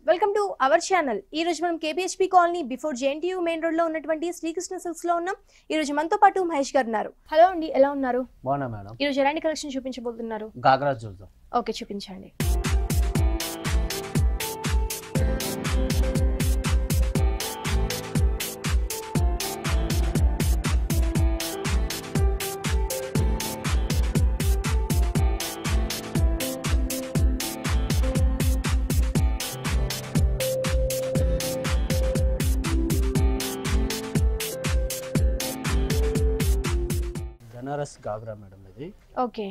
Welcome to our channel ఈ రోజు మనం KPHB colony before JNTU main road లో ఉన్నటువంటి శ్రీకృష్ణ సిల్క్స్ లో ఉన్నాం ఈ రోజు మనతో పాటు మహేష్ గారు ఉన్నారు హలో అండి ఎలా ఉన్నారు బాగున్నా మేడం ఈ రోజు ఎలాంటి కలెక్షన్ చూపించబోతున్నారు గాగ్రా చూద్దాం ఓకే చూపించండి బెనారస్ గాగ్రా మేడం ఇది ఓకే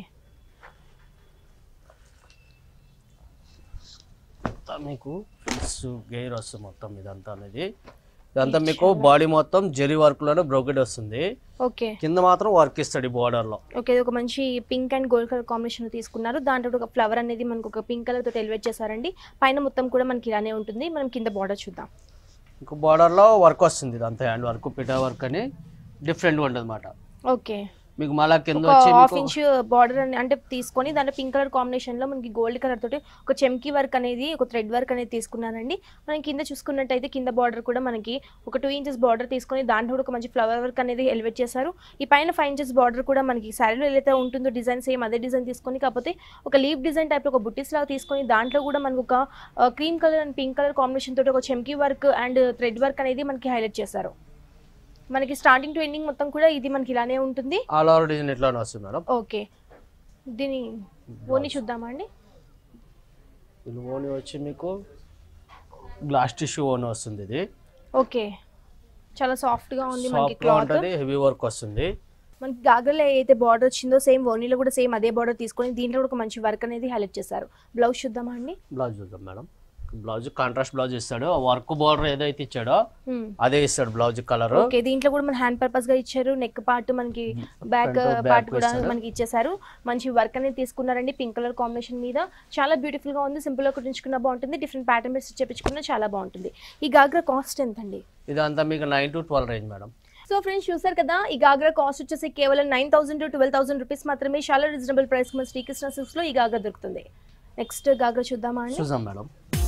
మొత్తం మీకు ఫిల్స్ గెయిర్ వస్తుంది మొత్తం ఇదంతా అనేది ఇదంతా మీకు బాడీ మొత్తం జెరీ వర్క్ లోనే బ్రోకెడ్ వస్తుంది ఓకే కింద మాత్రం వర్క్ ఇస్తాడు బోర్డర్ లో ఓకే ఇది ఒక మంచి pink and gold colour combination తీసుకున్నారు దాంట్లో ఒక ఫ్లవర్ అనేది మనకు ఒక పింక్ కలర్ తోటి ఎలివేట్ చేశారండి పైన మొత్తం కూడా మనకి ఇలానే ఉంటుంది మనం కింద బార్డర్ చూద్దాం ఇంకో border లో వర్క్ వస్తుంది ఇదంతా హ్యాండ్ వర్క్ పిటా వర్క్ అని డిఫరెంట్ ఉంటుంది అనమాట ఓకే మీకు మళ్ళా కింద ఒక వచ్చి హాఫ్ మీకు ఇంచ్ బార్డర్ అంటే తీసుకొని దాంట్లో పింక్ కలర్ కాంబినేషన్ లో మనకి గోల్డ్ కలర్ తోటి ఒక చెమ్కీ వర్క్ అనేది ఒక థ్రెడ్ వర్క్ అనేది తీసుకున్నారండి మనం కింద చూసుకున్నట్టయితే కింద బార్డర్ కూడా మనకి ఒక టూ ఇంచెస్ బార్డర్ తీసుకొని దాంట్లో కూడా ఒక మంచి ఫ్లవర్ వర్క్ అనేది ఎలివేట్ చేశారు ఈ పైన ఫైవ్ ఇంచెస్ బార్డర్ కూడా మనకి శారీలో ఏదైతే ఉంటుందో డిజైన్ సేమ్ అదే డిజైన్ తీసుకొని కాకపోతే ఒక లీవ్ డిజైన్ టైప్ ఒక బుట్టీస్ లాగా తీసుకొని దాంట్లో కూడా మనకు ఒక cream colour and pink colour combination తోటి ఒక chamki work and thread work అనేది మనకి హైలైట్ చేశారు మనకి స్టార్టింగ్ టు ఎండింగ్ మొత్తం కూడా ఇది మనకి ఇలానే ఉంటుంది ఆల్ ఓవర్ డిజైన్ ఇట్లానే వస్తుంది మేడం ఓకే దీని ఓని చూద్దామా అండి ఇది ఓని వచ్చి మీకు గ్లాస్ టిష్యూ ఓని వస్తుంది ఇది ఓకే చాలా సాఫ్ట్ గా ఉంది మనకి సాఫ్ట్ గా క్లాత్ ఉంటుంది హెవీ వర్క్ వస్తుంది మనకి గాగర్లో అయితే బార్డర్ వచ్చిందో సేమ్ ఓనీలో కూడా సేమ్ అదే బార్డర్ తీసుకొని దీంట్లో కూడా ఒక మంచి వర్క్ అనేది హైలైట్ చేశారు బ్లౌజ్ చూద్దామా అండి బ్లౌజ్ చూద్దాం మేడం బ్లౌజ్ కాంట్రాస్ట్ బ్లౌజ్ ఇస్తాడు ఆ వర్క్ బార్డర్ ఏదైతే ఇచ్చాడో అదే ఇస్తాడు బ్లౌజ్ కలర్ ఓకే దీంట్లో కూడా మన హ్యాండ్ పర్పస్ గా ఇచ్చారు నెక్ పార్ట్ మనకి బ్యాక్ Front, back పార్ట్ కూడా ఇచ్చారు. మనకి ఇచ్చేసారు మంచి వర్క్ అనేది తీసుకున్నారండి పింక్ కలర్ కాంబినేషన్ మీద చాలా బ్యూటిఫుల్ గా ఉంది సింపుల్ గా కుట్టించుకున్న బాగుంటుంది డిఫరెంట్ ప్యాటర్న్ బేస్ చేపించుకున్న చాలా బాగుంటుంది ఈ గాగ్రా కాస్ట్ ఎంత అండి ఇదంతా మీకు nine to twelve range madam so friends చూసారు కదా ఈ గాగ్రా కాస్ట్ వచ్చేసి కేవలం nine thousand to twelve thousand rupees మాత్రమే చాలా రీజనబుల్ ప్రైస్ మన శ్రీకృష్ణ సిల్క్స్ లో ఈ గాగ్రా దొరుకుతుంది నెక్స్ట్ గాగ్రా చూద్దామా అండి చూసాం మేడం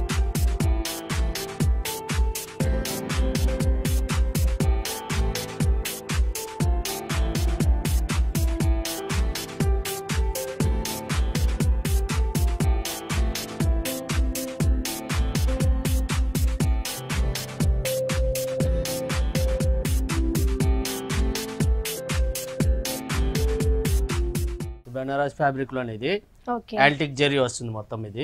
బెనారస్ ఫ్యాబ్రిక్ లోనే ఇది ఓకే యాంటిక్ జెరీ వస్తుంది మొత్తం ఇది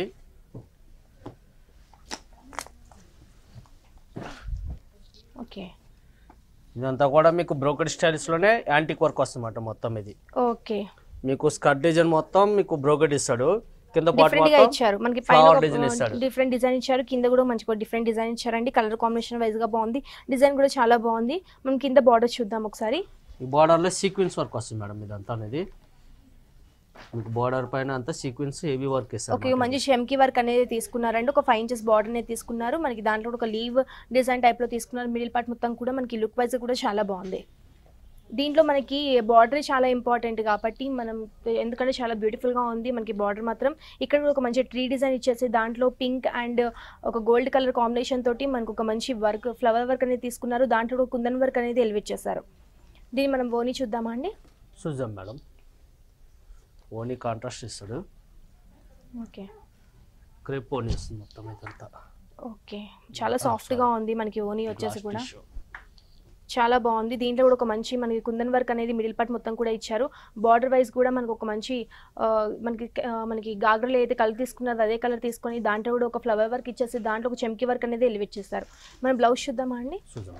ఓకే ఇదంతా కూడా మీకు బ్రోకెడ్ స్టైల్స్ లోనే యాంటిక్ వర్క్ వస్తుంది అన్నమాట మొత్తం ఇది ఓకే మీకు స్కర్ట్ డిజైన్ మొత్తం మీకు బ్రోకెడ్ ఇస్తాడు కింద పార్ట్ డిఫరెంట్ గా మొత్తం ఇచ్చారు మనకి flower పైన design ఇస్తాడు. డిఫరెంట్ డిజైన్ ఇచ్చారు కింద కూడా మంచి డిఫరెంట్ డిజైన్ ఇచ్చారండి కలర్ కాంబినేషన్ వైజ్ గా బాగుంది డిజైన్ కూడా చాలా బాగుంది మనం కింద బార్డర్ చూద్దాం ఒకసారి ఈ బార్డర్ లో సీక్వెన్స్ వర్క్ వస్తుంది మేడం ఇదంతా అనేది మీకు బార్డర్ పైన అంతా సీక్వెన్స్ హెవీ వర్క్ ఓకే ఇస్తారు మంచి షెమ్కి వర్క్ అనేది తీసుకున్నారండి ఒక ఫైవ్ ఇంచెస్ బార్డర్ అనేది తీసుకున్నారు మనకి దాంట్లో కూడా ఒక లీవ్ డిజైన్ టైప్ లో తీసుకున్నారు మిడిల్ పార్ట్ మొత్తం కూడా మనకి లుక్ వైజ్ కూడా చాలా బాగుంది దీంట్లో మనకి బార్డర్ చాలా ఇంపార్టెంట్ కాబట్టి మనం ఎందుకంటే చాలా beautiful గా ఉంది మనకి బార్డర్ మాత్రం ఇక్కడ కూడా ఒక మంచి ట్రీ డిజైన్ ఇచ్చేసి దాంట్లో పింక్ అండ్ ఒక గోల్డ్ కలర్ కాంబినేషన్ తోటి మనకు ఒక మంచి వర్క్ ఫ్లవర్ వర్క్ అనేది తీసుకున్నారు దాంట్లో కూడా కుందన్ వర్క్ అనేది ఎలివేట్ చేశారు దీన్ని మనం ఓని చూద్దామా అండి చూద్దాం మేడం ఓనీ కాంట్రాస్ట్ ఇస్తాడు ఓకే క్రేప్ ఓనీ ఇస్తుంది మొత్తం ఇదంతా ఓకే చాలా సాఫ్ట్ గా ఉంది మనకి ఓని వచ్చేసి Glass కూడా tissue. చాలా బాగుంది దీంట్లో కూడా ఒక మంచి మనకి కుందన్ వర్క్ అనేది మిడిల్ పార్ట్ మొత్తం కూడా ఇచ్చారు బార్డర్ వైజ్ కూడా మనకు ఒక మంచి ఆ, మనకి ఆ, మనకి గాగ్రలో అయితే కలర్ తీసుకున్నారో అదే కలర్ తీసుకొని దాంట్లో కూడా ఒక ఫ్లవర్ వర్క్ ఇచ్చేసి దాంట్లో ఒక చెమ్కి వర్క్ అనేది ఎలివేట్ చేస్తారు మనం బ్లౌజ్ చూద్దామా అండి చూద్దాం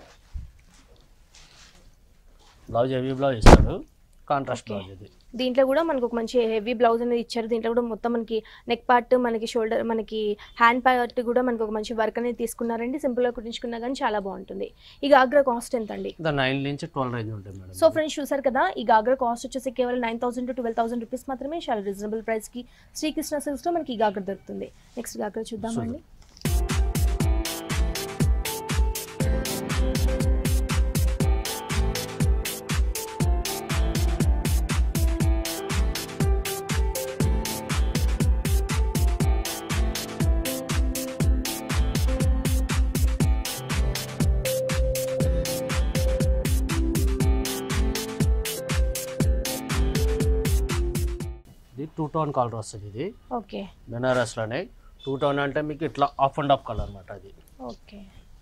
బ్లౌజ్ హెవీ బ్లౌజ్ ఇస్తాడు కాంట్రాస్ట్ Okay. బ్లౌజ్ ఇది దీంట్లో కూడా మనకు ఒక మంచి హెవీ బ్లౌజ్ అనేది ఇచ్చారు దీంట్లో కూడా మొత్తం మనకి నెక్ పార్ట్ మనకి షోల్డర్ మనకి హ్యాండ్ పార్ట్ కూడా మనకి ఒక మంచి వర్క్ అనేది తీసుకున్నారండి సింపుల్గా కుట్టించుకున్నా కానీ చాలా బాగుంటుంది ఈ గాగ్రా కాస్ట్ ఎంత అండి ఇది నైన్ నుంచి ట్వెల్వ్ రేంజ్ ఉంటుంది మేడం సో ఫ్రెండ్స్ చూసారు కదా ఈ గాగ్రా కాస్ట్ వచ్చేసి కేవలం nine thousand to twelve thousand rupees మాత్రమే చాలా రీజనబుల్ ప్రైస్కి శ్రీకృష్ణ సిల్క్స్లో మనకి ఈ గాగ్రా దొరుకుతుంది నెక్స్ట్ గాగ్రా చూద్దామండి టూ టోన్ కలర్ వస్తుంది ఇది ఓకే బెనారస్లోనే టూ టోన్ అంటే మీకు ఇట్లా ఆఫ్ అండ్ ఆఫ్ కలర్ అనమాట అది ఓకే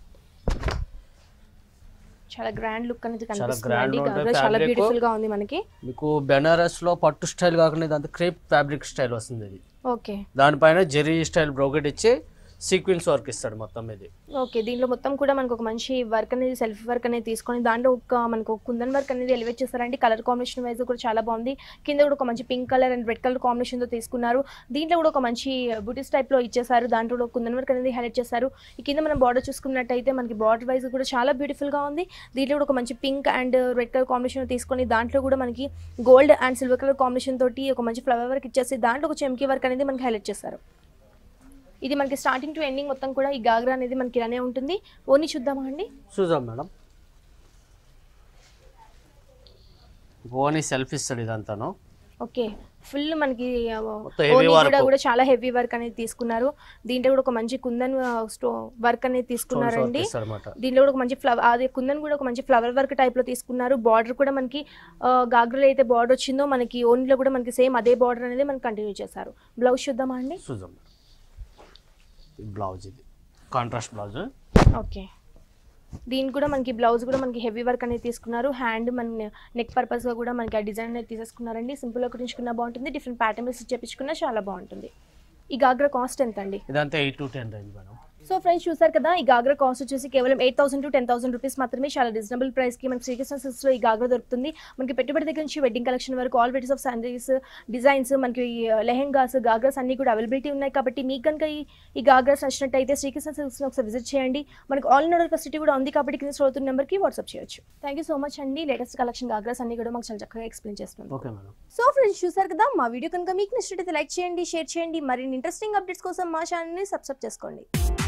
చాలా గ్రాండ్ లుక్ అనేది చాలా కనిపిస్తుంది grand అండి ఉంటుంది గాగ్రా చాలా fabric. బ్యూటిఫుల్ గా ఉంది మనకి మీకు బెనారస్లో పట్టు స్టైల్ కాకుండా ఇదంతా క్రేప్ ఫ్యాబ్రిక్ స్టైల్ వస్తుంది ఇది ఓకే దానిపైన జెరీ స్టైల్ బ్రోకెట్ ఇచ్చి సీక్వెన్స్ వర్క్ ఇస్తాడు మొత్తం ఇది ఓకే దీంట్లో మొత్తం కూడా మనకు ఒక మంచి వర్క్ అనేది సెల్ఫ్ వర్క్ అనేది తీసుకొని దాంట్లో ఒక మనకు ఒక కుందన్ వర్క్ అనేది ఎలివేట్ చేస్తారండి కలర్ కాంబినేషన్ వైజ్ కూడా చాలా బాగుంది కింద కూడా ఒక మంచి pink colour and red colour కాంబినేషన్తో తీసుకున్నారు దీంట్లో కూడా ఒక మంచి బూటీస్ టైప్లో ఇచ్చేసారు దాంట్లో కూడా కుందన్ వర్క్ అనేది హైలైట్ చేశారు ఈ కింద మనం బార్డర్ చూసుకున్నట్టయితే మనకి బార్డర్ వైజ్ కూడా చాలా బ్యూటిఫుల్గా ఉంది దీంట్లో కూడా ఒక మంచి pink and red colour combination తీసుకొని దాంట్లో కూడా మనకి gold and silver colour combination తోటి ఒక మంచి ఫ్లవర్ వర్క్ ఇచ్చేసి దాంట్లో ఒక చెమ్కీ వర్క్ అనేది మనకి హైలైట్ చేశారు ఇది మనకి స్టార్టింగ్ టు ఎండింగ్ మొత్తం కూడా ఈ గాగ్రా అనేది మనకి ఇలానే ఉంటుంది ఓని చూద్దామా అండి చూద్దాం మేడం ఓనీ సెల్ఫ్ ఇస్తాడు ఇదంతాను ఓకే ఫుల్ మనకి ఆ, మొత్తం heavy ఓని work. కూడా కూడా చాలా హెవీ వర్క్ అనేది తీసుకున్నారు దీంట్లో కూడా ఒక మంచి కుందన్ స్టో వర్క్ అనేది స్టోన్స్ వర్క్ తీసుకున్నారండి ఇస్తాడు అనమాట దీంట్లో కూడా ఒక మంచి ఫ్లవర్ అది కుందన్ కూడా ఒక మంచి ఫ్లవర్ వర్క్ టైప్ లో తీసుకున్నారు బార్డర్ కూడా మనకి ఆ, గాగ్రాలో అయితే బార్డర్ వచ్చిందో మనకి ఓన్లో కూడా మనకి సేమ్ అదే బార్డర్ అనేది మనకి కంటిన్యూ చేశారు బ్లౌజ్ చూద్దామా అండి చూద్దాం మేడం ఈ బ్లౌజ్ ఇది కాంట్రాస్ట్ బ్లౌజ్ ఓకే దీని కూడా మనకి బ్లౌజ్ కూడా మనకి హెవీ వర్క్ అనేది తీసుకున్నారు హ్యాండ్ మన నెక్ పర్పస్గా కూడా మనకి ఆ డిజైన్ అనేది తీసేసుకున్నారండి సింపుల్గా కుట్టించుకున్నా బాగుంటుంది డిఫరెంట్ ప్యాటర్న్స్ చేపించుకున్నా చాలా బాగుంటుంది ఈ గాగ్రా కాస్ట్ ఎంత అండి ఇదంతా eight to ten range madam so friends చూసారు కదా ఈ గాగ్రా కాస్ట్ వచ్చేసి కేవలం eight thousand to ten thousand rupees మాత్రమే చాలా రీజనబుల్ ప్రైస్కి మనకి శ్రీకృష్ణ సిల్క్స్లో ఈ గాగ్రా దొరుకుతుంది మనకి పెట్టుబడి దగ్గర నుంచి వెడ్డింగ్ కలెక్షన్ వరకు all varieties of saris designs మనకి లెహెంగాస్ గాగ్రాస్ అన్ని కూడా అవైలబిలిటీ ఉన్నాయి కాబట్టి మీకు కనుక ఈ ఈ గాగ్రాస్ నచ్చినట్టయితే శ్రీకృష్ణ సిల్క్స్ని ఒకసారి విజిట్ చేయండి మనకి ఆల్ ఇన్ ఆర్డర్ ఫెసిలిటీ కూడా ఉంది కాబట్టి కింద చదువుతున్న నెంబర్కి వాట్సాప్ చేయొచ్చు థ్యాంక్ యూ సో మచ్ అండి లేటెస్ట్ కలెక్షన్ గాగ్రాస్ అన్ని కూడా మాకు చాలా చక్కగా ఎక్స్ప్లెయిన్ చేస్తుంది ఓకే మేడం సో ఫ్రెండ్స్ చూసారు కదా మా వీడియో కనుక మీకు నచ్చినట్టయితే లైక్ చేయండి షేర్ చేయండి మరిన్ని ఇంట్రెస్టింగ్ అప్డేట్స్ కోసం మా ఛానల్ని సబ్స్క్రైబ్ చేసుకోండి